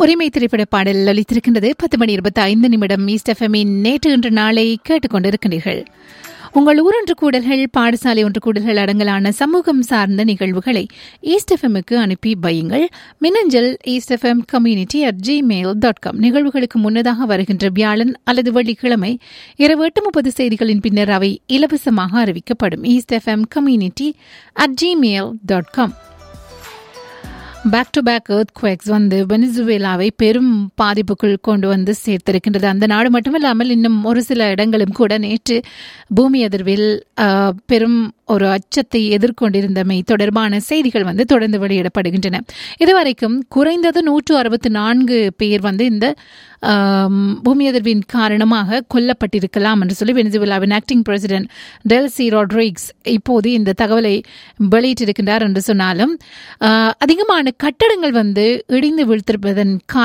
உரிமை திரைப்பட பாடல் ஒலித்திருக்கின்றது பத்து மணி இருபத்தி ஐந்து நிமிடம் ஈஸ்ட் எஃப்எம்மின் நேற்று இன்று நாளை கேட்டுக்கொண்டிருக்கின்றீர்கள் உங்கள் ஊரொன்று கூடல்கள் பாடசாலை ஒன்று கூடல்கள் அடங்கலான சமூகம் சார்ந்த நிகழ்வுகளை ஈஸ்ட் எஃப்எம்முக்கு அனுப்பி வையுங்கள் மின்னஞ்சல் east FM community at Gmail dot com நிகழ்வுகளுக்கு முன்னதாக வருகின்ற வியாழன் அல்லது வெள்ளிக்கிழமை இரவு எட்டு முப்பது செய்திகளின் பின்னர் அவை இலவசமாக அறிவிக்கப்படும் east FM community at Gmail dot com back to back earthquakes வந்து வெனிசுவேலாவை பெரும் பாதிப்புக்குள் கொண்டு வந்து சேர்த்திருக்கின்றது அந்த நாடு மட்டுமில்லாமல் இன்னும் ஒரு சில இடங்களும் கூட நேற்று பூமி அதிர்வில் பெரும் ஒரு அச்சத்தை எதிர்கொண்டிருந்தமை தொடர்பான செய்திகள் வந்து தொடர்ந்து வெளியிடப்படுகின்றன இதுவரைக்கும் குறைந்தது நூற்று அறுபத்தி நான்கு பேர் வந்து இந்த பூமி அதிர்வின் காரணமாக கொல்லப்பட்டிருக்கலாம் என்று சொல்லி வெனிசுவேலாவின் ஆக்டிங் பிரசிடென்ட் டெல்சி ராட்ரிக்ஸ் இப்போது இந்த தகவலை வெளியிட்டிருக்கின்றார் என்று சொன்னாலும் அதிகமான கட்டடங்கள் வந்து இடிந்து வீழ்த்திருப்பதன்